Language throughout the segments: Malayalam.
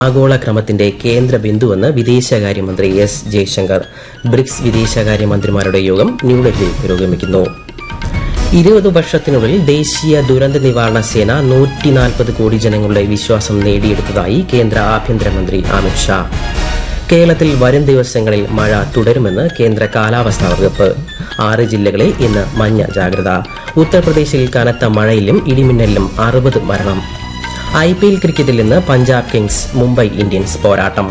ആഗോള ക്രമത്തിന്റെ കേന്ദ്ര ബിന്ദുവെന്ന് വിദേശകാര്യമന്ത്രി എസ് ജയശങ്കർ ബ്രിക്സ് വിദേശകാര്യമന്ത്രിമാരുടെ യോഗം ന്യൂഡൽഹിയിൽ പുരോഗമിക്കുന്നു ഇരുപത് വർഷത്തിനുള്ളിൽ ദേശീയ ദുരന്ത നിവാരണ സേന നൂറ്റിനാൽപ്പത് കോടി ജനങ്ങളുടെ വിശ്വാസം നേടിയെടുത്തതായി കേന്ദ്ര ആഭ്യന്തരമന്ത്രി അമിത് ഷാ കേരളത്തിൽ വരും ദിവസങ്ങളിൽ മഴ തുടരുമെന്ന് കേന്ദ്ര കാലാവസ്ഥാ വകുപ്പ് ആറ് ജില്ലകളിൽ ഇന്ന് മഞ്ഞ ജാഗ്രത ഉത്തർപ്രദേശിൽ കനത്ത മഴയിലും ഇടിമിന്നലിലും അറുപത് മരണം ഐ പി എൽ ക്രിക്കറ്റിൽ ഇന്ന് പഞ്ചാബ് കിങ്സ് മുംബൈ ഇന്ത്യൻസ് പോരാട്ടം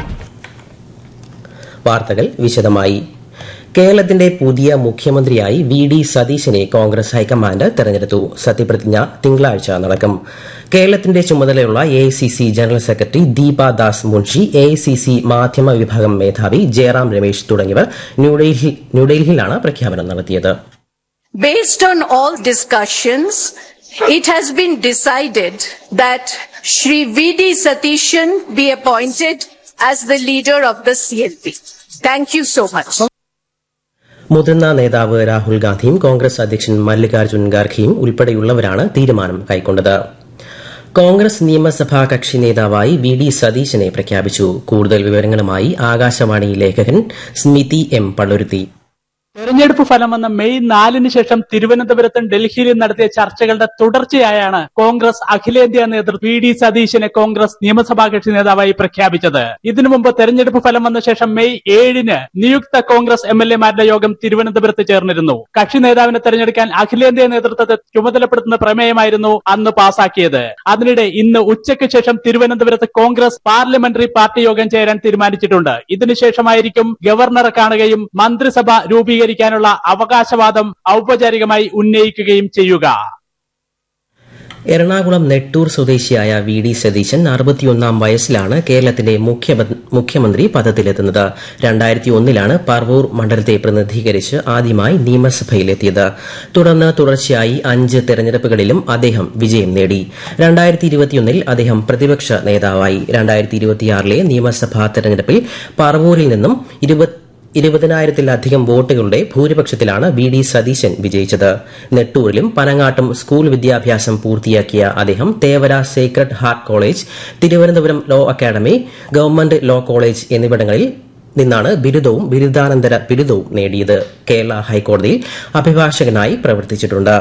വാർത്തകൾ വിശദമായി കേരളത്തിന്റെ പുതിയ മുഖ്യമന്ത്രിയായി വി ഡി സതീശനെ കോൺഗ്രസ് ഹൈക്കമാൻഡ് തെരഞ്ഞെടുത്തു സത്യപ്രതിജ്ഞ തിങ്കളാഴ്ച നടക്കും കേരളത്തിന്റെ ചുമതലയുള്ള എ ജനറൽ സെക്രട്ടറി ദീപാദാസ് മുൻഷി എ മാധ്യമ വിഭാഗം മേധാവി ജയറാം രമേശ് തുടങ്ങിയവർ ന്യൂഡൽഹി- ന്യൂഡൽഹിയിലാണ് പ്രഖ്യാപനം നടത്തിയത് Based on all discussions, it has been decided that Shri V.D. Satishan be appointed as the leader of the CLP. Thank you so much. മുതിർന്ന നേതാവ് രാഹുൽ ഗാന്ധിയും കോൺഗ്രസ് അധ്യക്ഷൻ മല്ലികാർജ്ജുൻ ഖാർഖെയും ഉൾപ്പെടെയുള്ളവരാണ് തീരുമാനം കൈക്കൊണ്ടത് കോൺഗ്രസ് നിയമസഭാ കക്ഷി നേതാവായി വി ഡി സതീശനെ പ്രഖ്യാപിച്ചു കൂടുതൽ വിവരങ്ങളുമായി ആകാശവാണി ലേഖകൻ സ്മിതി എം പള്ളുരുത്തി തെരഞ്ഞെടുപ്പ് ഫലം വന്ന മെയ് നാലിന് ശേഷം തിരുവനന്തപുരത്തും ഡൽഹിയിലും നടത്തിയ ചർച്ചകളുടെ തുടർച്ചയായാണ് കോൺഗ്രസ് അഖിലേന്ത്യാ നേതൃത്വം വി ഡി സതീശനെ കോൺഗ്രസ് നിയമസഭാ കക്ഷി നേതാവായി പ്രഖ്യാപിച്ചത് ഇതിനു മുമ്പ് തെരഞ്ഞെടുപ്പ് ഫലം വന്ന ശേഷം മെയ് ഏഴിന് നിയുക്ത കോൺഗ്രസ് എം എൽ എമാരുടെ യോഗം തിരുവനന്തപുരത്ത് ചേർന്നിരുന്നു കക്ഷി നേതാവിനെ തെരഞ്ഞെടുക്കാൻ അഖിലേന്ത്യാ നേതൃത്വത്തെ ചുമതലപ്പെടുത്തുന്ന പ്രമേയമായിരുന്നു അന്ന് പാസാക്കിയത് അതിനിടെ ഇന്ന് ഉച്ചയ്ക്ക് ശേഷം തിരുവനന്തപുരത്ത് കോൺഗ്രസ് പാർലമെന്ററി പാർട്ടി യോഗം ചേരാൻ തീരുമാനിച്ചിട്ടുണ്ട് ഇതിനുശേഷമായിരിക്കും ഗവർണറെ കാണുകയും മന്ത്രിസഭ രൂപീകരിക്കാനുള്ള അവകാശവാദം ഔപചാരികമായി ഉന്നയിക്കുകയും ചെയ്യുക എറണാകുളം നെട്ടൂർ സ്വദേശിയായ വി ഡി സതീശൻ അറുപത്തിയൊന്നാം വയസ്സിലാണ് കേരളത്തിന്റെ മുഖ്യമ- മുഖ്യമന്ത്രി പദത്തിലെത്തുന്നത് രണ്ടായിരത്തി ഒന്നിലാണ് പറവൂർ മണ്ഡലത്തെ പ്രതിനിധീകരിച്ച് ആദ്യമായി നിയമസഭയിലെത്തിയത് തുടർന്ന് തുടർച്ചയായി അഞ്ച് തെരഞ്ഞെടുപ്പുകളിലും അദ്ദേഹം വിജയം നേടി രണ്ടായിരത്തി ഇരുപത്തിയൊന്നിൽ അദ്ദേഹം പ്രതിപക്ഷ നേതാവായി രണ്ടായിരത്തി ഇരുപത്തിയാറിലെ നിയമസഭാ തെരഞ്ഞെടുപ്പിൽ പറവൂരിൽ നിന്നും ഇരുപത്തി ഇരുപതിനായിരത്തിലധികം വോട്ടുകളുടെ ഭൂരിപക്ഷത്തിലാണ് വി ഡി സതീശൻ വിജയിച്ചത് നെട്ടൂരിലും പനങ്ങാട്ടും സ്കൂൾ വിദ്യാഭ്യാസം പൂർത്തിയാക്കിയ അദ്ദേഹം Thevara sacred heart college Thiruvananthapuram law academy government law college എന്നിവിടങ്ങളിൽ നിന്നാണ് ബിരുദവും ബിരുദാനന്തര ബിരുദവും നേടിയത് കേരള ഹൈക്കോടതിയിൽ അഭിഭാഷകനായി പ്രവർത്തിച്ചിട്ടുണ്ട്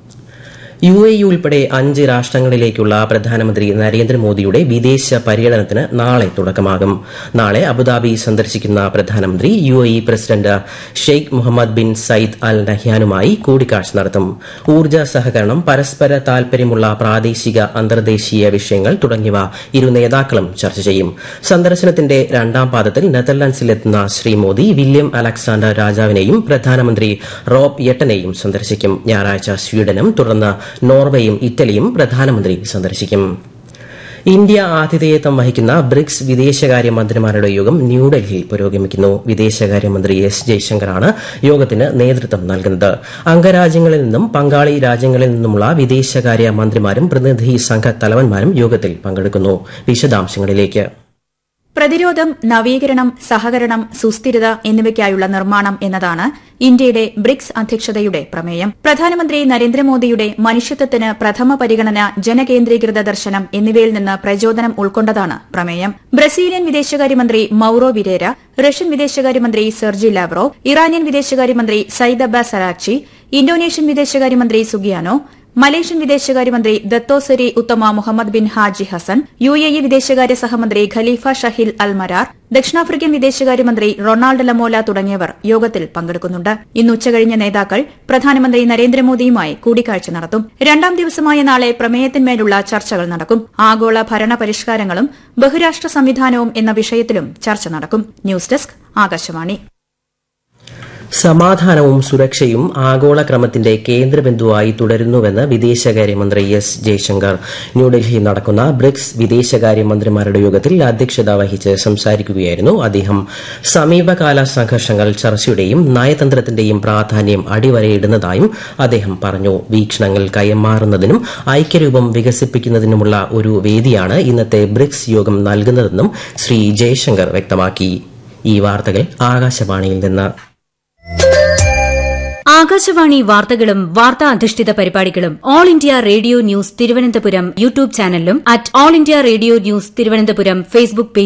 യു എ ഇ ഉൾപ്പെടെ അഞ്ച് രാഷ്ട്രങ്ങളിലേക്കുള്ള പ്രധാനമന്ത്രി നരേന്ദ്രമോദിയുടെ വിദേശ പര്യടനത്തിന് നാളെ തുടക്കമാകും നാളെ അബുദാബി സന്ദർശിക്കുന്ന പ്രധാനമന്ത്രി U A E president Sheikh Mohamed bin Zayed Al നഹ്യാനുമായി കൂടിക്കാഴ്ച നടത്തും ഊർജ്ജ സഹകരണം പരസ്പര താൽപര്യമുള്ള പ്രാദേശിക അന്തർദേശീയ വിഷയങ്ങൾ തുടങ്ങിയവ ഇരു നേതാക്കളും ചർച്ച ചെയ്യും സന്ദർശനത്തിന്റെ രണ്ടാം പാദത്തിൽ നെതർലൻഡ്സിലെത്തുന്ന ശ്രീ മോദി വില്യം അലക്സാണ്ടർ രാജാവിനെയും പ്രധാനമന്ത്രി റോബ് യെട്ടനെയും സന്ദർശിക്കും ഞായറാഴ്ച സ്വീഡനും തുടർന്ന് നോർവേയും ഇറ്റലിയും പ്രധാനമന്ത്രി സന്ദർശിക്കും ഇന്ത്യ ആതിഥേയത്വം വഹിക്കുന്ന ബ്രിക്സ് വിദേശകാര്യ മന്ത്രിമാരുടെ യോഗം ന്യൂഡൽഹിയിൽ പുരോഗമിക്കുന്നു വിദേശകാര്യമന്ത്രി എസ് ജയശങ്കറാണ് യോഗത്തിന് നേതൃത്വം നൽകുന്നത് അംഗരാജ്യങ്ങളിൽ നിന്നും പങ്കാളി രാജ്യങ്ങളിൽ നിന്നുമുള്ള വിദേശകാര്യ മന്ത്രിമാരും പ്രതിനിധി സംഘ തലവന്മാരും യോഗത്തിൽ പങ്കെടുക്കുന്നു വിശദാംശങ്ങളിലേക്ക് പ്രതിരോധം നവീകരണം സഹകരണം സുസ്ഥിരത എന്നിവയ്ക്കായുള്ള നിർമ്മാണം എന്നതാണ് ഇന്ത്യയുടെ ബ്രിക്സ് അധ്യക്ഷതയുടെ പ്രമേയം പ്രധാനമന്ത്രി നരേന്ദ്രമോദിയുടെ മനുഷ്യത്വത്തിന് പ്രഥമ പരിഗണന ജനകേന്ദ്രീകൃത ദർശനം എന്നിവയിൽ നിന്ന് പ്രചോദനം ഉൾക്കൊണ്ടതാണ് പ്രമേയം ബ്രസീലിയൻ വിദേശകാര്യമന്ത്രി മൌറോ വിരേര റഷ്യൻ വിദേശകാര്യമന്ത്രി സെർജി ലാവ്റോ ഇറാനിയൻ വിദേശകാര്യമന്ത്രി സയ്യിദ് അബ്ബാസ് അറാക്ചി ഇന്തോനേഷ്യൻ വിദേശകാര്യമന്ത്രി സുഗിയാനോ മലേഷ്യൻ വിദേശകാര്യമന്ത്രി Dato' Seri Utama Mohamad bin Haji Hasan U A E വിദേശകാര്യ സഹമന്ത്രി ഖലീഫ ഷഹിൽ അൽ മരാർ ദക്ഷിണാഫ്രിക്കൻ വിദേശകാര്യമന്ത്രി റൊണാൾഡ് ലമോല തുടങ്ങിയവർ യോഗത്തിൽ പങ്കെടുക്കുന്നുണ്ട് ഇന്ന് ഉച്ചകഴിഞ്ഞ് നേതാക്കൾ പ്രധാനമന്ത്രി നരേന്ദ്രമോദിയുമായി കൂടിക്കാഴ്ച നടത്തും രണ്ടാം ദിവസമായ നാളെ പ്രമേയത്തിന്മേലുള്ള ചർച്ചകൾ നടക്കും ആഗോള ഭരണ പരിഷ്കാരങ്ങളും ബഹുരാഷ്ട്ര സംവിധാനവും എന്ന വിഷയത്തിലും ചർച്ച നടക്കും ന്യൂസ് ഡെസ്ക് ആകാശവാണി സമാധാനവും സുരക്ഷയും ആഗോള ക്രമത്തിന്റെ കേന്ദ്രബിന്ദുവായി തുടരുന്നുവെന്ന് വിദേശകാര്യമന്ത്രി എസ് ജയശങ്കർ ന്യൂഡൽഹിയിൽ നടക്കുന്ന ബ്രിക്സ് വിദേശകാര്യമന്ത്രിമാരുടെ യോഗത്തിൽ അധ്യക്ഷത വഹിച്ച് സംസാരിക്കുകയായിരുന്നു അദ്ദേഹം സമീപകാല സംഘർഷങ്ങൾ ചർച്ചയുടെയും നയതന്ത്രത്തിന്റെയും പ്രാധാന്യം അടിവരയിടുന്നതായും അദ്ദേഹം പറഞ്ഞു വീക്ഷണങ്ങൾ കൈമാറുന്നതിനും ഐക്യരൂപം വികസിപ്പിക്കുന്നതിനുമുള്ള ഒരു വേദിയാണ് ഇന്നത്തെ ബ്രിക്സ് യോഗം നൽകുന്നതെന്നും ശ്രീ ജയശങ്കർ വ്യക്തമാക്കി ഈ വാർത്തകൾ ആകാശവാണിയിൽ നിന്ന് ആകാശവാണി വാർത്തകളും വാർത്താ അധിഷ്ഠിത പരിപാടികളും All India Radio News Thiruvananthapuram YouTube ചാനലിലും at All India Radio News Thiruvananthapuram Facebook പേജിലും